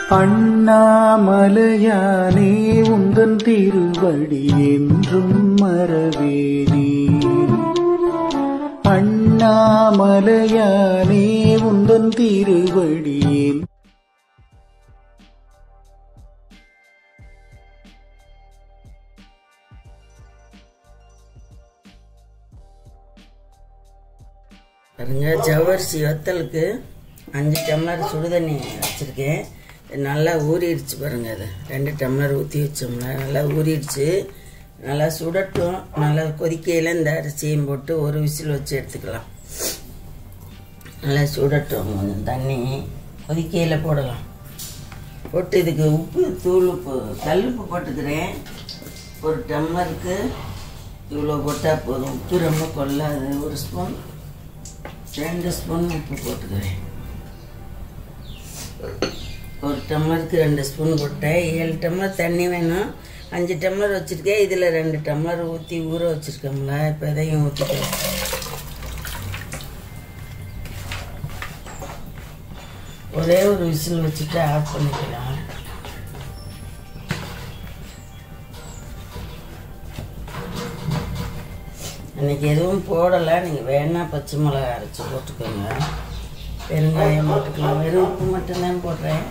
அண்ணாமலையானே உந்தன் திருவடி என்றும் மறவேனே அண்ணாமலையானே உந்தன் திருவடி என் பாருங்க ஜவ்வரிசி வத்தலுக்கு அஞ்சு டம்ளர் சுடுதண்ணி வச்சுருக்கேன் நல்லா ஊறிடுச்சு பாருங்க அது ரெண்டு டம்ளர் ஊற்றி வச்சோம்ல நல்லா ஊறிடுச்சு நல்லா சுடட்டும் நல்லா கொதிக்கையில் இந்த அரிசியும் போட்டு ஒரு விசில் வச்சு எடுத்துக்கலாம் நல்லா சுடட்டும் கொஞ்சம் தண்ணி கொதிக்கையில் போடலாம் போட்டு இதுக்கு உப்பு தூள் உப்பு கல் உப்பு போட்டுக்கிறேன் ஒரு டம்ளருக்கு இவ்வளோ போட்டால் போதும் உப்பு ரொம்ப கொள்ளாது ஒரு ஸ்பூன் ரெண்டு ஸ்பூன் உப்பு போட்டுக்கிறேன் ஒரு டம்ளருக்கு ரெண்டு ஸ்பூன் போட்டேன் ஏழு டம்ளர் தண்ணி வேணும் அஞ்சு டம்ளர் வச்சுருக்கேன் இதில் ரெண்டு டம்ளர் ஊற்றி ஊற வச்சுருக்கோம்ல இப்போ இதையும் ஊற்றிக்கிறேன் ஒரே ஒரு விசில் வச்சுட்டு ஆஃப் பண்ணிக்கலாம் இன்னைக்கு எதுவும் போடலை நீங்கள் வேணா பச்சை மிளகா அரைச்சி போட்டுக்கோங்க பெருங்காயம் போட்டுக்கலாம் வெறும் உப்பு மட்டும்தான் போடுறேன்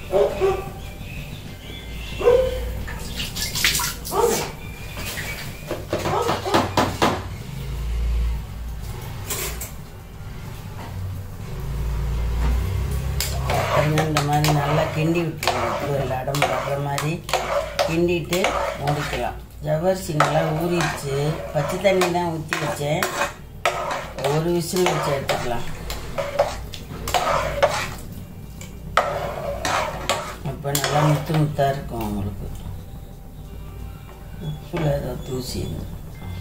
பாருங்க, இந்த மாதிரி நல்லா கிண்டி விட்டுருவோம் உப்பு எல்லாம் அடம் படுற மாதிரி கிண்டிட்டு மூடிக்கலாம் ஜவ்வரிசி நல்லா ஊறிடுச்சு பச்சை தண்ணி தான் ஊற்றி வச்சேன் ஒரு விசில் வச்சு எடுத்துக்கலாம் அப்போ நல்லா முத்து முத்தாக இருக்கும் உங்களுக்கு உப்புல ஏதோ தூசி இருந்து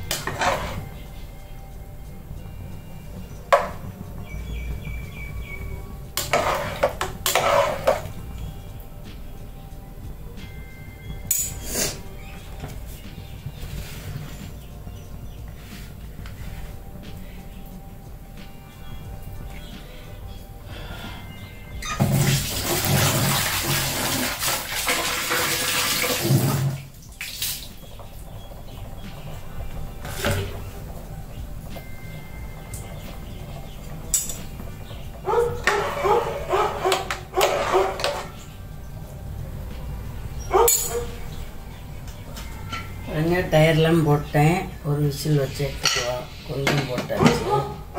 உடனே டயர்லாம் போட்டேன் ஒரு விசில் வச்சு எடுத்துக்குவோம் கொஞ்சம் போட்டாச்சு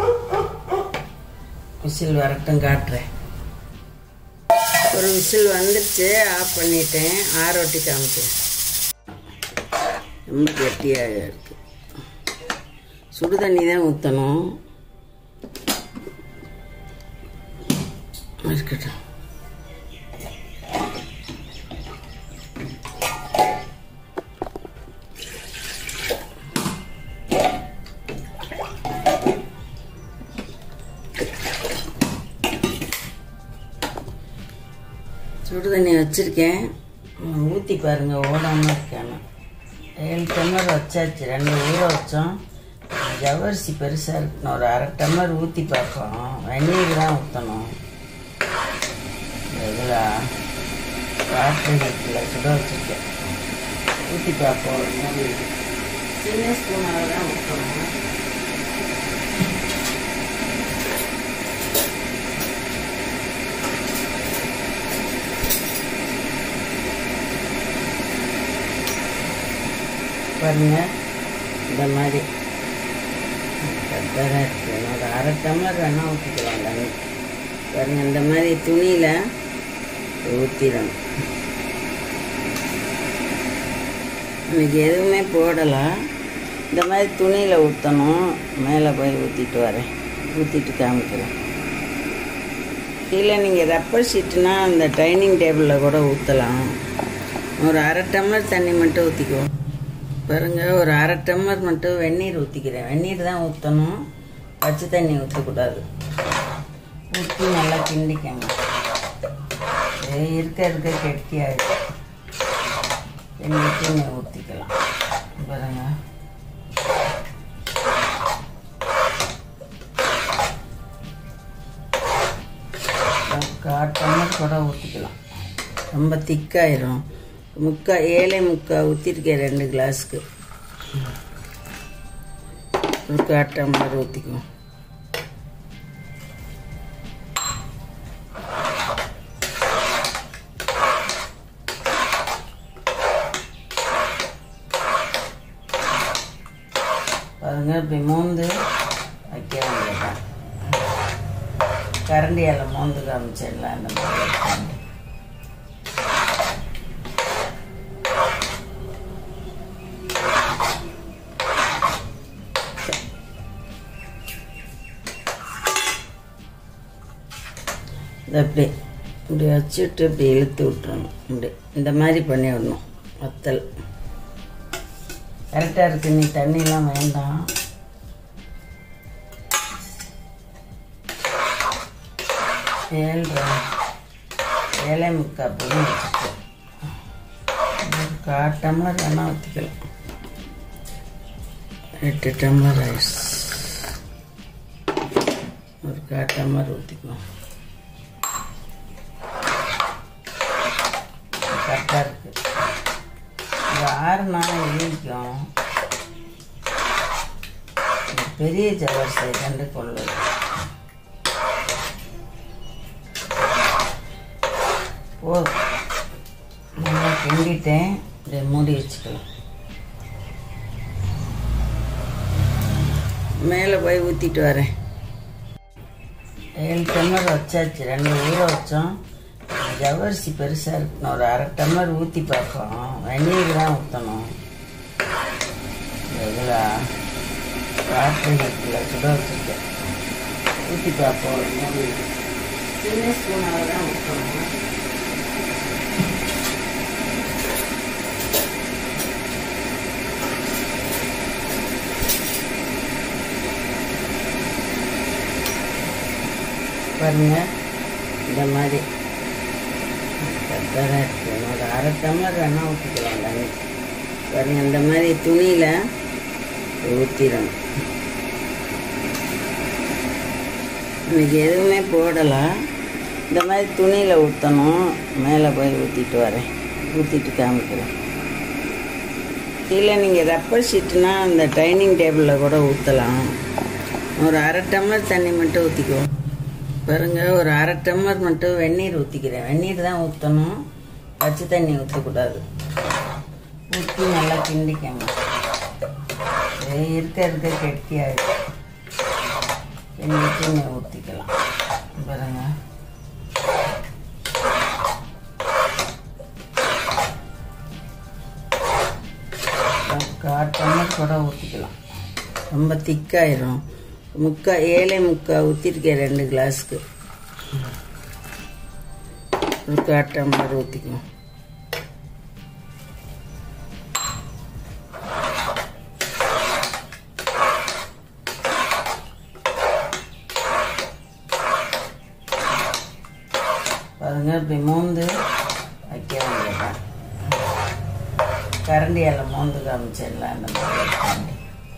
விசில் வரட்டும் காட்டுறேன் ஒரு விசில் வந்துடுச்சு ஆஃப் பண்ணிட்டேன் ஆரோட்டி காமிக்கிறேன் ரொம்ப கெட்டியாக இருக்கு சுடு தண்ணி தான் ஊற்றணும் இருக்கட்டும் சுடு தண்ணி வச்சுருக்கேன் ஊற்றி பாருங்கள் ஓடாமல் இருக்கானு ஏழு டம்ளர் வச்சாச்சு ரெண்டு ஊற வச்சோம் ஜவ்வரிசி பெருசாக இருக்கணும் ஒரு அரை டம்ளர் ஊற்றி பார்ப்போம் வெந்நீர் தான் ஊற்றணும் இதில் வாட்டர் ஹீட்டில் சுட வச்சுருக்கேன் ஊற்றி பார்ப்போம் ஒரு மாதிரி சின்ன ஸ்பூனாக தான் ஊற்றணும் பாருங்க இந்த மாதிரி கரெக்டாக இருக்கு ஒரு அரை டம்ளர் வேணால் ஊற்றிக்கலாம் தண்ணி பாருங்க இந்த மாதிரி துணியில் ஊற்றிடணும் இன்னைக்கு எதுவுமே போடலாம் இந்த மாதிரி துணியில் ஊற்றணும் மேலே போய் ஊற்றிட்டு வரேன் ஊற்றிட்டு காமிக்கிறேன் கீழே நீங்கள் ரப்பர் ஷீட்டுனா அந்த டைனிங் டேபிளில் கூட ஊற்றலாம் ஒரு அரை டம்ளர் தண்ணி மட்டும் ஊற்றிக்குவோம் பாருங்க ஒரு அரை டம்ளர் மட்டும் வெந்நீர் ஊற்றிக்கிறேன் வெந்நீர் தான் ஊற்றணும் பச்சை தண்ணி ஊற்றக்கூடாது ஊற்றி நல்லா கிண்டிக்கங்க இது இருக்க இருக்க கெட்டியாகிடும் கிண்டிட்டு நீ ஊற்றிக்கலாம் பாருங்க கால் டம்ளர் கூட ஊற்றிக்கலாம் ரொம்ப திக்காயிரும் முக்கா ஏழை முக்கா ஊற்றிருக்கேன் ரெண்டு கிளாஸுக்கு ஒரு காட்டம் மாதிரி ஊற்றிக்குவோம் பாருங்க இப்படி மோந்து வைக்க வேண்டியதான் கரண்டியால் மோந்து காமிச்சிடலாம் அந்த மாதிரி வைக்கணும். இது அப்படி இப்படி வச்சுட்டு இப்படி இழுத்து விட்டுறணும் இப்படி இந்த மாதிரி பண்ணி விடணும் வத்தல் கரெக்டாக இருக்கு நீ தண்ணிலாம் வேண்டாம் ஏழ்ரை ஏழை முக்கா அப்படின்னு வச்சுக்கோ ஒரு கால் டம்ளர் வேணால் ஊற்றிக்கலாம் எட்டு டம்ளர் ரைஸ் ஒரு கால் டம்ளர் ஊற்றிக்குவோம் கரெக்டாக இருக்கு இது ஆறு நாள் இழிக்கும் பெரிய ஜவர்ஸை கண்டு கொள்ளுது போதும் நல்லா கிண்டிட்டேன் இதை மூடி வச்சுக்கலாம் மேலே போய் ஊற்றிட்டு வரேன் ஏழு டம்ளர் வச்சாச்சு ரெண்டு ஊற வச்சோம் ஜவரிசி பெருசாக இருக்கணும் ஒரு அரை டம்ளர் ஊற்றி பார்ப்போம் வெந்நீர் தான் ஊற்றணும் இதில் காற்று ஹீட்டில் சுட வச்சுருக்கேன் ஊற்றி பார்ப்போம் மூடி. சின்ன ஸ்பூனாக தான் ஊற்றணும் பாருங்க இந்த மாதிரி கரெக்டாக இருக்கு ஒரு அரை டம்ளர் வேணால் ஊற்றிக்கலாம் தண்ணி பாருங்க இந்த மாதிரி துணியில் ஊற்றிடணும் இன்னைக்கு எதுவுமே போடலை இந்த மாதிரி துணியில் ஊற்றணும் மேலே போய் ஊற்றிட்டு வரேன் ஊற்றிட்டு காமிக்கிறேன் கீழே நீங்கள் ரப்பர் ஷீட்னா அந்த டைனிங் டேபிளில் கூட ஊற்றலாம் ஒரு அரை டம்ளர் தண்ணி மட்டும் ஊற்றிக்குவோம் பாருங்க ஒரு அரை டம்ளர் மட்டும் வெந்நீர் ஊற்றிக்கிறேன் வெந்நீர் தான் ஊற்றணும் பச்சை தண்ணி ஊற்றக்கூடாது ஊற்றி நல்லா கிண்டிக்கங்க இது இருக்க இருக்க கெட்டியாகிடும் கிண்டிட்டு நீ ஊற்றிக்கலாம் பாருங்க ஒரு கால் டம்ளர் கூட ஊற்றிக்கலாம் ரொம்ப திக்காயிரும் முக்கா ஏழை முக்கா ஊற்றிருக்கேன் ரெண்டு கிளாஸுக்கு ஒரு கால் டம்ளர் ஊற்றிக்குவோம் பாருங்க இப்படி மோந்து வைக்க வேண்டியதான் கரண்டியால் மோந்து காமிச்சிடலாம் அந்த மாதிரி வைக்க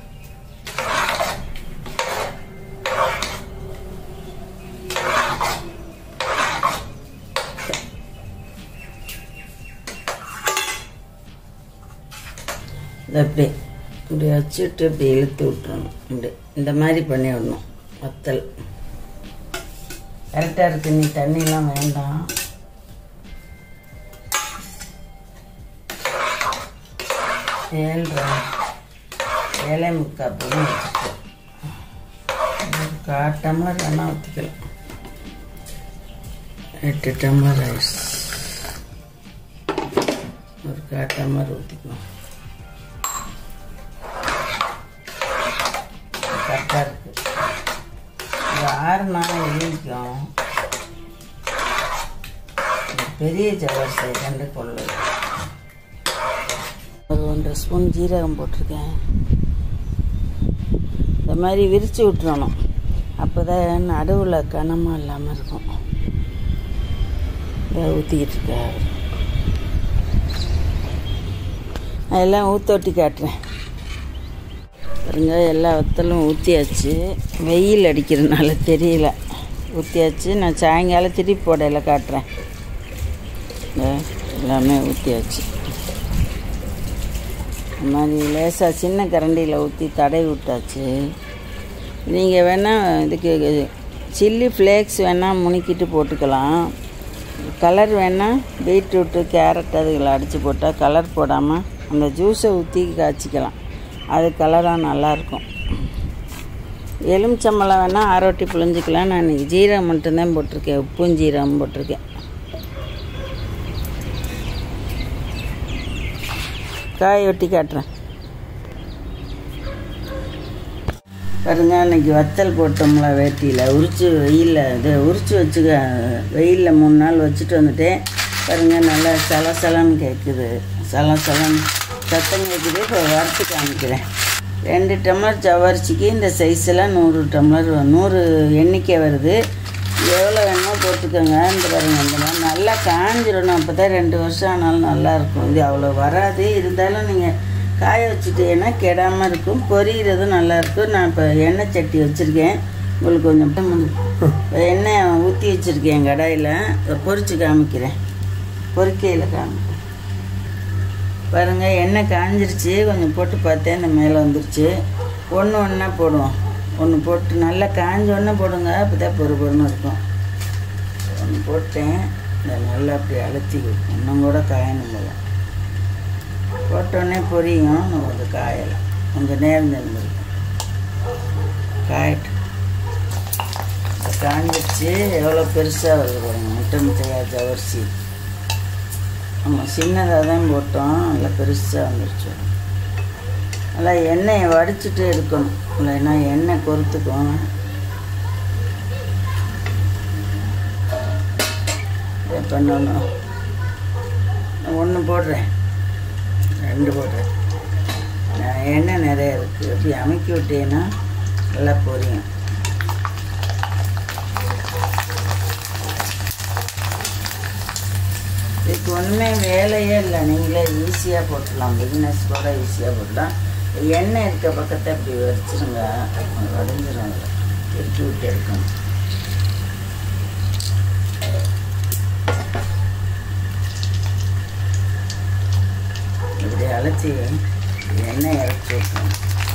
இது அப்படி இப்படி வச்சுட்டு இப்படி இழுத்து விட்டுறணும் இப்படி இந்த மாதிரி பண்ணி விடணும் வத்தல் கரெக்டாக இருக்கு நீ தண்ணிலாம் வேண்டாம் ஏழ்ரை ஏழை முக்கா அப்படின்னு வச்சுக்கோ ஒரு கால் டம்ளர் வேணால் ஊற்றிக்கலாம் எட்டு டம்ளர் ரைஸ் ஒரு கால் டம்ளர் ஊற்றிக்குவோம் கரெக்டாக இருக்கு இது ஆறு நாள் இழிக்கும் பெரிய ஜவரிசை கண்டு கொள்ளுது ஒரு ஒன்றரை ஸ்பூன் ஜீரகம் போட்டிருக்கேன் இந்த மாதிரி விரித்து விட்டுறணும் அப்போ தான் நடுவில் கனமாக இல்லாமல் இருக்கும் இதை ஊற்றிக்கிட்டு இருக்கேன் அதெல்லாம் ஊத்தொட்டி காட்டுறேன் பாருங்க எல்லா வத்தலும் ஊற்றியாச்சு வெயில் அடிக்கிறதுனால தெரியல ஊற்றியாச்சு நான் சாயங்காலம் திருப்பி போடையில் காட்டுறேன் இந்த எல்லாமே ஊற்றியாச்சு இந்த மாதிரி லேசாக சின்ன கரண்டியில் ஊற்றி தடவி விட்டாச்சு நீங்கள் வேணால் இதுக்கு சில்லி ஃப்ளேக்ஸ் வேணால் முணுக்கிட்டு போட்டுக்கலாம் கலர் வேணால் பீட்ரூட்டு கேரட் அதுகளை அடித்து போட்டால் கலர் போடாமல் அந்த ஜூஸை ஊற்றி காய்ச்சிக்கலாம் அது கலராக நல்லாயிருக்கும் எலுமிச்சம்பழம் வேணால் ஆரோட்டி புழிஞ்சிக்கலாம் நான் இன்றைக்கி ஜீரகம் மட்டும்தான் போட்டிருக்கேன் உப்பும் ஜீரகம் போட்டிருக்கேன் காய் வெட்டி காட்டுறேன் பாருங்க இன்னைக்கு வத்தல் போட்டோம்ல வேட்டியில் உரிச்சு வெயிலில் இது உரிச்சு வச்சுக்க வெயிலில் மூணு நாள் வச்சுட்டு வந்துட்டேன் பாருங்க நல்லா சல சலன்னு கேட்குது சல சலன்னு சத்தம் கேட்குது இப்போ வறுத்து காமிக்கிறேன் ரெண்டு டம்ளர் ஜவ்வரிசிக்கு இந்த சைஸில் நூறு டம்ளர் வ- நூறு எண்ணிக்கை வருது எவ்வளோ வேணுமோ போட்டுக்கோங்க இந்த பாருங்க இந்த மாதிரி நல்லா காஞ்சிடணும் அப்போ தான் ரெண்டு வருஷம் ஆனாலும் நல்லாயிருக்கும் இது அவ்வளோ வராது இருந்தாலும் நீங்கள் காய வச்சுட்டீங்கன்னா கெடாமல் இருக்கும் பொரியிறதும் நல்லாயிருக்கும் நான் இப்போ எண்ணெய் சட்டி வச்சுருக்கேன் உங்களுக்கு கொஞ்சம் இப்ப எண்ணெய் ஊற்றி வச்சுருக்கேன் கடாயில் பொரிச்சு காமிக்கிறேன் பொரிக்கையில் காமி பாருங்கள் எண்ணெய் காஞ்சிருச்சு கொஞ்சம் போட்டு பார்த்தேன் இந்த மேலே வந்துருச்சு ஒன்று ஒன்றா போடுவோம் ஒன்று போட்டு நல்லா காஞ்ச ஒன்று போடுங்க அப்போ தான் பொறு பொறுன்னு இருக்கும் ஒன்று போட்டேன் இந்த நல்லா அப்படி அழுத்தி இன்னும் கூட காயணும் போல போட்டோடனே பொரியும் இன்னும் கொஞ்சம் காயலாம் கொஞ்சம் நேரம் தெரிஞ்சிருக்கும் காயட்டும் இப்போ காஞ்சிருச்சு எவ்வளோ பெருசாக வருது பாருங்க முட்டை முட்டையாக ஜவரிசி ஆமாம் சின்னதாக தான் போட்டோம் நல்லா பெருசாக வந்துருச்சு நல்லா எண்ணெயை வடிச்சிட்டு எடுக்கணும் இல்லைன்னா எண்ணெய் கொறுத்துக்கும் இதை பண்ணணும் ஒன்று போடுறேன் ரெண்டு போடுறேன் நான் எண்ணெய் நிறைய இருக்குது அப்படி அமைக்கி விட்டேன்னா நல்லா பொரியும் இதுக்கு ஒன்றுமே வேலையே இல்லை நீங்களே ஈஸியாக போட்டுடலாம் பிகினஸ் கூட ஈஸியாக போடலாம் எண்ணெய் இருக்க பக்கத்தை இப்படி வடிச்சிருங்க வடிஞ்சிரும் அதில் திருப்பி விட்டு எடுக்கணும் இப்படி அழைச்சி எண்ணெய் இறச்சி விட்டுருங்க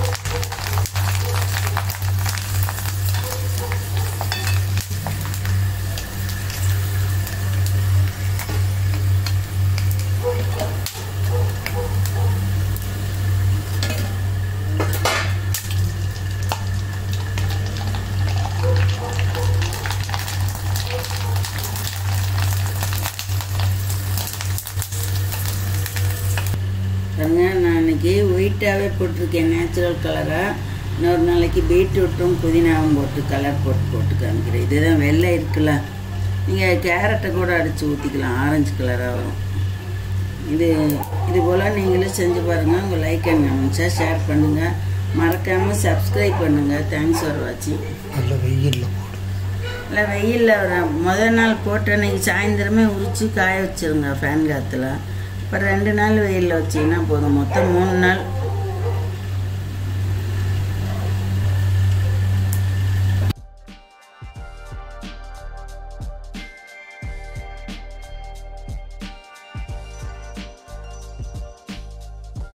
பாருங்க நான் இன்னைக்கு ஒயிட்டாகவே போட்டிருக்கேன் நேச்சுரல் கலராக இன்னொரு நாளைக்கு பீட்ரூட்டும் புதினாவும் போட்டு கலர் போட்டு போட்டு காமிக்கிறேன் இதுதான் வெள்ளை இருக்குல்ல நீங்கள் கேரட்டை கூட அடித்து ஊற்றிக்கலாம் ஆரஞ்சு கலராக வரும் இது இது போல் நீங்களும் செஞ்சு பாருங்கள் உங்கள் லைக் அண்ட் கமெண்ட்ஸாக ஷேர் பண்ணுங்கள் மறக்காமல் சப்ஸ்கிரைப் பண்ணுங்கள் தேங்க்ஸ் ஃபார் வாட்சிங் நல்ல வெயில்ல போடு இல்லை வெயிலில் ஒரு முதல் நாள் போட்டு அன்னைக்கு சாயந்தரமே உரித்து காய வச்சிருங்க ஃபேன் காற்றுல அப்புறம் ரெண்டு நாள் வெயிலில் வச்சிங்கன்னா போதும் மொத்தம் மூணு நாள்